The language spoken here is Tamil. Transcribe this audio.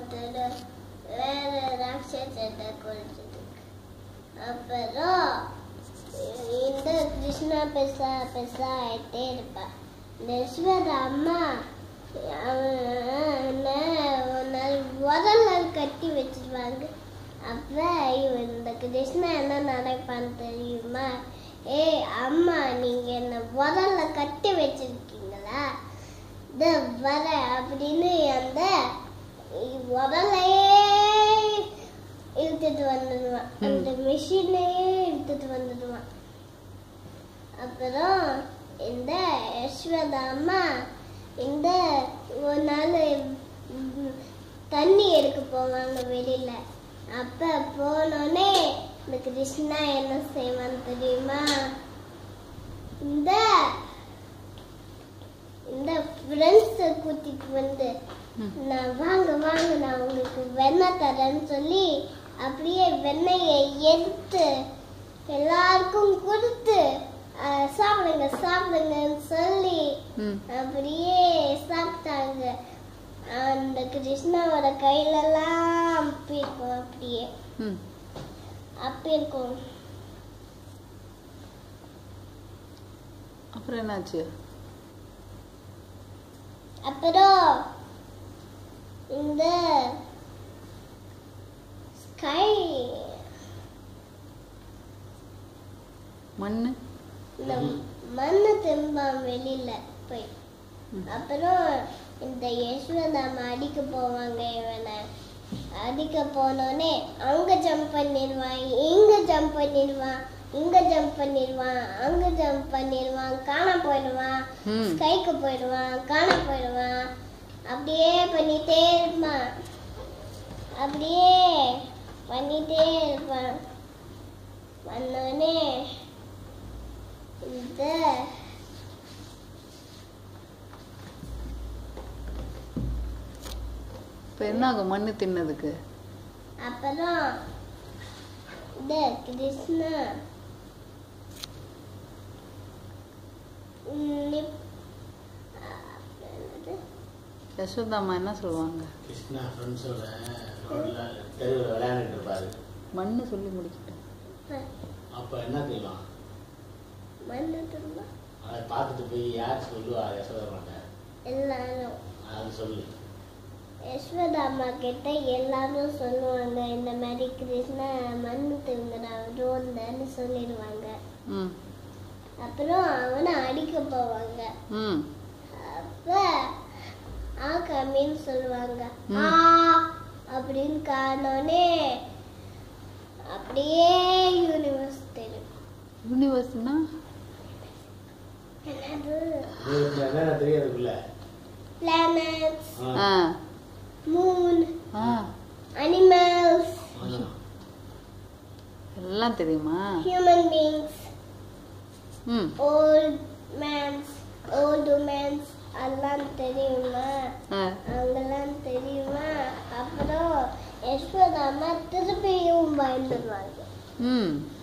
ஒருத்தர் வேற ராட்சசத்தை கொல்றதுக்கு அப்புறம் இந்த கிருஷ்ணா பெருசா பெருசா ஆயிட்டே இருப்பா நெஸ்வர அம்மா அவனை ஒரு நாள் உரல்ல கட்டி வச்சிருவாங்க அப்ப இவன் இந்த கிருஷ்ணா என்ன நினைப்பான்னு தெரியுமா ஏய் அம்மா நீங்க என்ன உரல்ல கட்டி வச்சிருக்கீங்களா இந்த வர அப்படின்னு அந்த உரலையே இழுத்துட்டு வந்துடுவான் அந்த மிஷினையே இழுத்துட்டு வந்துடுவான் அப்புறம் இந்த யஸ்வதா அம்மா இந்த ஒரு நாள் ம், தண்ணி எடுக்க போவாங்க வெளியில அப்ப போனோடனே இந்த கிருஷ்ணா என்ன செய்வான் தெரியுமா இந்த இந்த ஃப்ரெண்ட்ஸை கூட்டிட்டு வந்து ம். நான் வாங்க வாங்க நான் உங்களுக்கு வெண்ணெய் தரேன்னு சொல்லி அப்படியே வெண்ணெயை எடுத்து எல்லாருக்கும் கொடுத்து அஹ், சாப்பிடுங்க சாப்பிடுங்கன்னு சொல்லி ம் அப்படியே சாப்பிட்டாங்க அந்த கிருஷ்ணாவோட கையிலலாம் அப்படி இருக்கும் அப்படியே ம் அப்படி இருக்கும் அப்புறம் என்னாச்சு அப்புறம் இந்த ஸ்கை மண்ணு இந்த மண்ணு திரும்பான் வெளியில போய் ம். அப்புறம் இந்த யஸ்வதாமா அடிக்க போவாங்க இவனை அடிக்க போனோடனே அங்க ஜம்ப் பண்ணிடுவான் இங்க ஜம்ப் பண்ணிடுவான் இங்க ஜம்ப் பண்ணிடுவான் அங்க ஜம்ப் பண்ணிடுவான் காண போயிடுவான் ம் ஸ்கைக்கு போயிடுவான் காண போயிடுவான் அப்படியே பண்ணிட்டே இருப்பான் அப்படியே பண்ணிட்டே இருப்பான் வந்தோடனே இந்த இப்போ என்ன ஆகும் மண்ணு தின்னதுக்கு அப்புறம் இந்த கிருஷ்ணா ம், இப்- அப்புறம் என்னது? யசோதாம்மா என்ன சொல்லுவாங்க கிருஷ்ணா ஃப்ரெண்ட்ஸோட ரோட்ல தெருவில் விளையாண்டுட்டு இருப்பாரு மண்ணு சொல்லி முடிக்கிட்டேன் அப்போ என்ன செய்வான் மண்ணு திரும்ப அதை பார்த்துட்டு போய் யார் சொல்லுவா யசோதரமாட்ட எல்லாரும் அது சொல்லு யஸ்வதா அம்மா கிட்ட எல்லாரும் சொல்லுவாங்க இந்த மாதிரி கிருஷ்ணா மண்ணு திருங்குறான் ரோட்லன்னு சொல்லிடுவாங்க ம் அப்புறம் அவனை அடிக்க போவாங்க ம் அப்ப ஆ கம்மின்னு சொல்லுவாங்க ம். ஆ அப்படின்னு காணோனே அப்படியே யூனிவர்ஸ் தெரியும் யூனிவர்ஸ்னா என்னது உங்களுக்கு என்னென்ன தெரியாதுக்குள்ள பிளானட்ஸ் ஆ மூன் ஆ அனிமல்ஸ் எல்லாம் தெரியுமா ஹியூமன் பீயிங்ஸ் ம் ஓல்ட் மேன்ஸ் ஓல்டு மேன்ஸ் எல்லாம் தெரியுமா ஆ அவங்கெல்லாம் தெரியுமா அப்புறம் யஸ்வதாமா திருப்பியும் பயந்துருவாங்க ம்